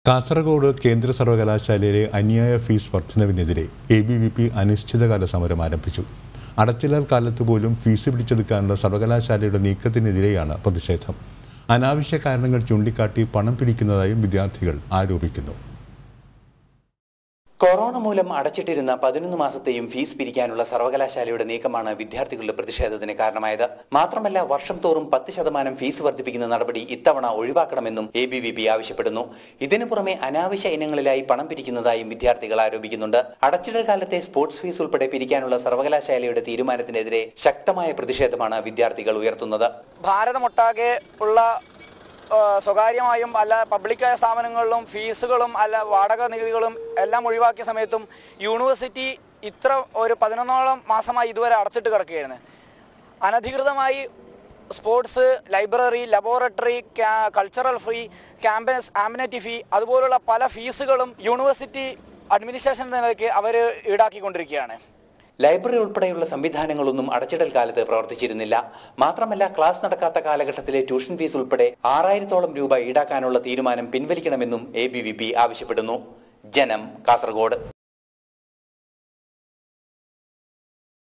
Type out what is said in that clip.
കാസർഗോഡ് കേന്ദ്ര സർവകലാശാലയിലെ അന്യായ ഫീസ് വർധനവിനെതിരെ എ ബി വി പി അനിശ്ചിതകാല സമരം ആരംഭിച്ചു അടച്ചിടൽ കാലത്ത് പോലും ഫീസ് പിടിച്ചെടുക്കാനുള്ള സർവകലാശാലയുടെ നീക്കത്തിനെതിരെയാണ് പ്രതിഷേധം അനാവശ്യ കാരണങ്ങൾ ചൂണ്ടിക്കാട്ടി പണം പിരിക്കുന്നതായും വിദ്യാർത്ഥികൾ ആരോപിക്കുന്നു കൊറോണ മൂലം അടച്ചിട്ടിരുന്ന പതിനൊന്ന് മാസത്തെയും ഫീസ് പിരിക്കാനുള്ള സർവകലാശാലയുടെ നീക്കമാണ് വിദ്യാർത്ഥികളുടെ പ്രതിഷേധത്തിന് കാരണമായത് മാത്രമല്ല വർഷം തോറും പത്ത് ശതമാനം ഫീസ് വർദ്ധിപ്പിക്കുന്ന നടപടി ഇത്തവണ ഒഴിവാക്കണമെന്നും എ ബി വി പി ആവശ്യപ്പെടുന്നു ഇതിനു പുറമെ അനാവശ്യ ഇനങ്ങളിലായി പണം പിരിക്കുന്നതായും വിദ്യാർത്ഥികൾ ആരോപിക്കുന്നുണ്ട് അടച്ചിടൽ കാലത്തെ സ്പോർട്സ് ഫീസ് ഉൾപ്പെടെ പിരിക്കാനുള്ള സർവകലാശാലയുടെ തീരുമാനത്തിനെതിരെ ശക്തമായ പ്രതിഷേധമാണ് വിദ്യാർത്ഥികൾ ഉയർത്തുന്നത് ഭാരതമൊട്ടാകെ ഉള്ള ആ, സ്വകാര്യമായും അല്ല പബ്ലിക്കായ സ്ഥാപനങ്ങളിലും ഫീസുകളും അല്ല വാടക നികുതികളും എല്ലാം ഒഴിവാക്കിയ സമയത്തും യൂണിവേഴ്സിറ്റി ഇത്ര ഒരു പതിനൊന്നോളം മാസമായി ഇതുവരെ അടച്ചിട്ട് കിടക്കുകയായിരുന്നു അനധികൃതമായി sports library laboratory cultural free campus amenity fee അതുപോലുള്ള പല ഫീസുകളും യൂണിവേഴ്സിറ്റി അഡ്മിനിസ്ട്രേഷൻ നിലയ്ക്ക് അവർ ഈടാക്കിക്കൊണ്ടിരിക്കുകയാണ് ലൈബ്രറി ഉൾപ്പെടെയുള്ള സംവിധാനങ്ങളൊന്നും അടച്ചിടൽ കാലത്ത് പ്രവർത്തിച്ചിരുന്നില്ല മാത്രമല്ല ക്ലാസ് നടക്കാത്ത കാലഘട്ടത്തിലെ ട്യൂഷൻ ഫീസ് ഉൾപ്പെടെ ആറായിരത്തോളം രൂപ ഈടാക്കാനുള്ള തീരുമാനം പിൻവലിക്കണമെന്നും എ ആവശ്യപ്പെടുന്നു ജനം കാസർഗോഡ്